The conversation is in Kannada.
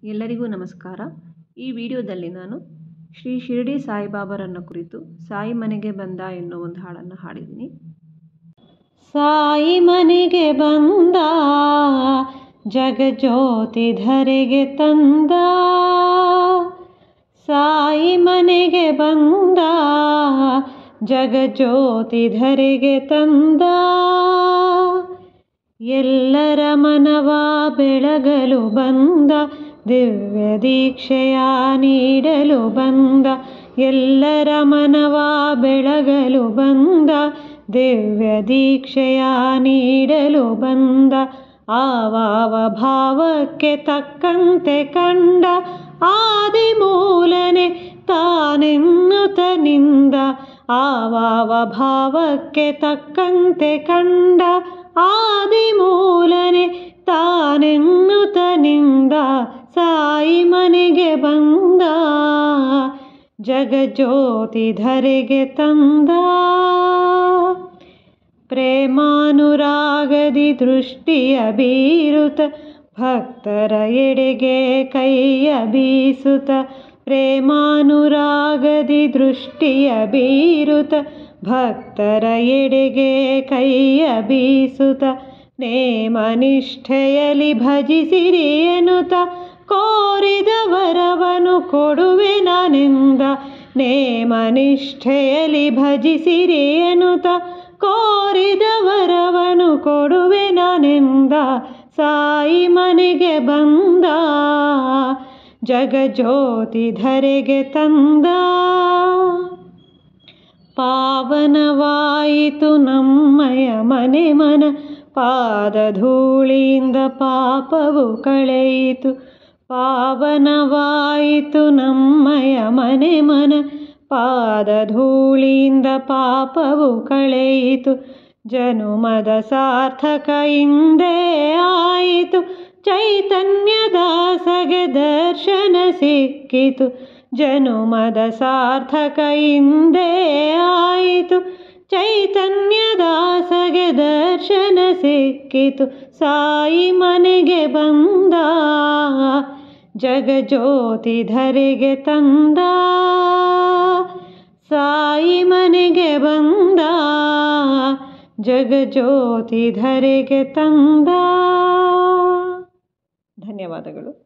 ಎಲ್ಲರಿಗೂ ನಮಸ್ಕಾರ ಈ ವಿಡಿಯೋದಲ್ಲಿ ನಾನು ಶ್ರೀ ಶಿರಡಿ ಸಾಯಿಬಾಬರನ್ನ ಕುರಿತು ಸಾಯಿ ಮನೆಗೆ ಬಂದ ಎನ್ನುವ ಒಂದು ಹಾಡನ್ನು ಹಾಡಿದ್ದೀನಿ ಸಾಯಿ ಮನೆಗೆ ಬಂದ ಜಗಜ್ಯೋತಿ ಧರೆಗೆ ತಂದ ಸಾಯಿ ಮನೆಗೆ ಬಂದ ಜಗಜ್ಯೋತಿ ಧರೆಗೆ ತಂದ ಎಲ್ಲರ ಮನವ ಬೆಳಗಲು ಬಂದ ದಿವ್ಯ ದೀಕ್ಷೆಯ ನೀಡಲು ಬಂದ ಎಲ್ಲರ ಮನವ ಬೆಳಗಲು ಬಂದ ದಿವ್ಯ ದೀಕ್ಷೆಯ ನೀಡಲು ಬಂದ ಆವಾವ ಭಾವಕ್ಕೆ ತಕ್ಕಂತೆ ಕಂಡ ಆದಿಮೂಲನೆ ತಾನೆನ್ನುತ್ತ ನಿಂದ ಆವಾವ ಭಾವಕ್ಕೆ ತಕ್ಕಂತೆ ಕಂಡ ಆದಿಮೂಲನೆ ತಾನೆನ್ನುತ್ತ ನಿಂದ ಸಾಯಿ ಮನೆಗೆ ಬಂದ ಜಗಜ್ಯೋತಿ ಧರೆಗೆ ತಂದ ಪ್ರೇಮಾನುರಾಗದಿ ದೃಷ್ಟಿಯ ಬೀರುತ ಭಕ್ತರ ಎಡೆಗೆ ಕೈಯ ಬೀಸುತ್ತ ಪ್ರೇಮಾನುರಾಗದಿ ದೃಷ್ಟಿಯ ಬೀರುತ ಭಕ್ತರ ಎಡೆಗೆ ಕೈಯ ಬೀಸುತ್ತ ನೇಮ ನಿಷ್ಠೆಯಲಿ ಭಜಿಸಿರಿ ಎನ್ನುತ್ತ ಕೋರಿದ ವರವನು ಕೊಡುವೆ ನಾನೆಂದ ನೇಮ ನಿಷ್ಠೆಯಲಿ ಭಜಿಸಿರಿ ಎನ್ನುತ್ತ ಕೋರಿದ ವರವನು ಕೊಡುವೆ ನಾನೆಂದ ಸಾಯಿ ಮನೆಗೆ ಬಂದ ಜಗಜ್ಯೋತಿ ಧರೆಗೆ ತಂದ ಪಾವನವಾಯಿತು ನಮ್ಮಯ ಮನೆ ಮನ ಪಾದ ಧೂಳಿಯಿಂದ ಪಾಪವು ಕಳೆಯಿತು ಪಾವನವಾಯಿತು ನಮ್ಮಯ ಮನೆ ಮನ ಪಾದ ಧೂಳಿಯಿಂದ ಪಾಪವು ಕಳೆಯಿತು ಜನುಮದ ಸಾರ್ಥಕ ಹಿಂದೆ ಆಯಿತು ಚೈತನ್ಯದಾಸಗೆ ದರ್ಶನ ಸಿಕ್ಕಿತು ಜನುಮದ ಸಾರ್ಥಕ ಹಿಂದೆ ಆಯಿತು ಚೈತನ್ಯದಾಸಗೆ ದರ್ಶನ ಸಿಕ್ಕಿತು ಸಾಯಿ ಮನೆಗೆ ಬಂದ ಜಗಜ್ಯೋತಿ ಧರೆಗೆ ತಂದ ಸಾಯಿ ಮನೆಗೆ ಬಂದ ಜಗಜ್ಯೋತಿ ಧರೆಗೆ ತಂದ ಧನ್ಯವಾದಗಳು